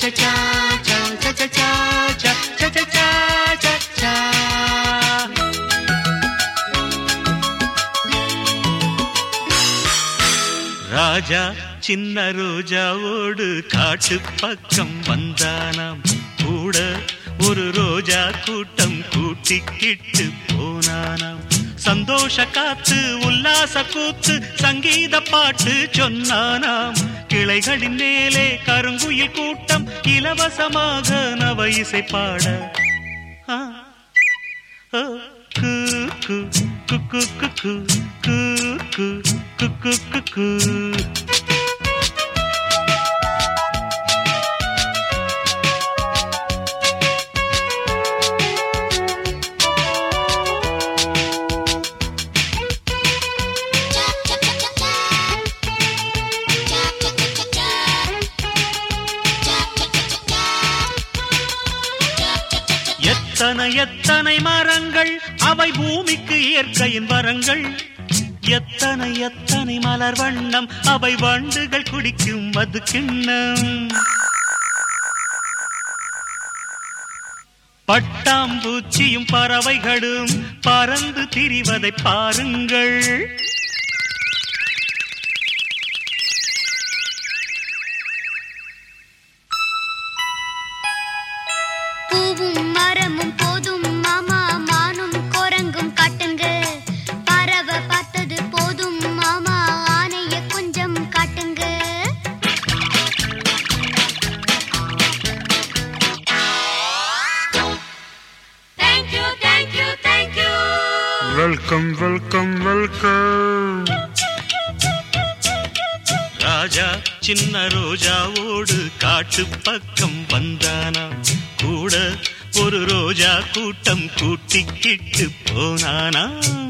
cha cha cha cha cha cha cha cha cha cha cha cha ராஜா சின்ன ரோஜாவோடு காட்டு பக்கம் வந்தானாம் கூட ஒரு ரோஜா கூட்டம் கூட்டிக்கிட்டு போனானாம் சந்தோஷ காத்து உல்லாச கூத்து சங்கீத பாட்டு சொன்னானாம் கிளைகளின் மேலே கருங்குயில் கூட்டம் இலவசமாக நவ இசை பாட ஆ ஓ, கு, கு, கு, கு, கு, கு, கு, கு, கு, கு, கு, கு. எத்தனை எத்தனை மரங்கள் அவை பூமிக்கு இயற்கையின் வரங்கள் எத்தனை எத்தனை மலர் வண்ணம் அவை வண்டுகள் குடிக்கும் மது கிண்ணம் பட்டாம்பூச்சியும் பறவைகளும் பறந்து திரிவதை பாருங்கள் பூவும் மரமும் போதும் மாமா மானும் குரங்கும் காட்டுங்க பறவை பார்த்தது போதும் மாமா ஆனைய கொஞ்சம் காட்டுங்க thank you thank you thank you welcome welcome welcome ராஜா சின்ன ரோஜாவோடு காட்டு பக்கம் வந்தானா கூட ஒரு ரோஜா கூட்டம் கூட்டிக்கிட்டு போனானா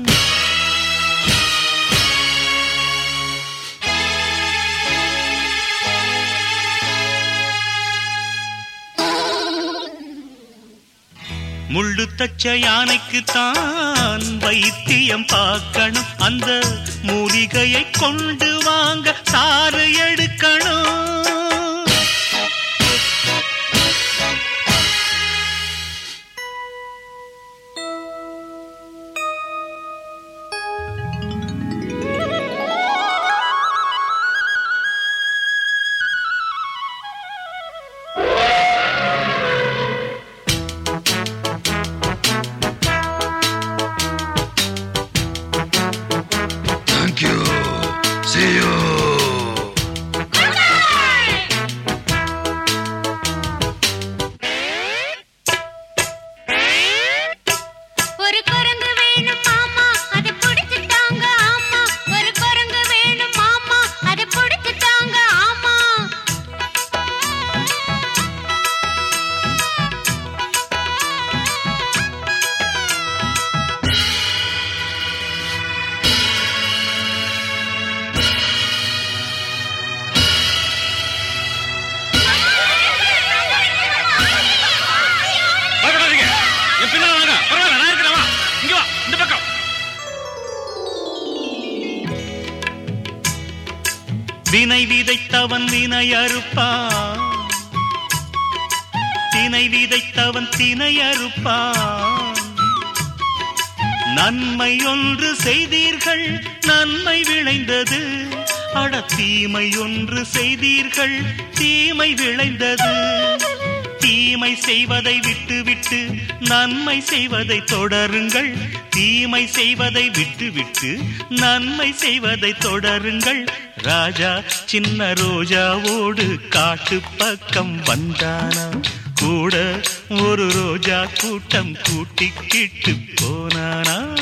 முள்ளு தச்ச யானைக்கு தான் வைத்தியம் பார்க்கணும் அந்த மூலிகையை கொண்டு வாங்க சாறு எடுக்கணும் தேங்க்யூ see you ஒரு குரங்கு வேணும் மாமா அதை பிடிச்சிட்டாங்க ஆமா ஒரு குரங்கு வேணும் மாமா அதை பிடிச்சிட்டாங்க ஆமா பயப்படாதீங்க என் பின்னால வாங்க பரவாயில்ல நான் இருக்கிறேன் வா இங்க வா இந்த பக்கம் வினை விதைத்தவன் வினை அறுப்பான் தினை விதைத்தவன் தினை அறுப்பான் நன்மை ஒன்று செய்தீர்கள் நன்மை விளைந்தது அட தீமை ஒன்று செய்தீர்கள் தீமை விளைந்தது தீமை செய்வதை விட்டு விட்டு நன்மை செய்வதை தொடருங்கள் தீமை செய்வதை விட்டு விட்டு நன்மை செய்வதை தொடருங்கள் ராஜா சின்ன ரோஜாவோடு காட்டு பக்கம் வந்தானா கூட ஒரு ரோஜா கூட்டம் கூட்டிக்கிட்டு போனானா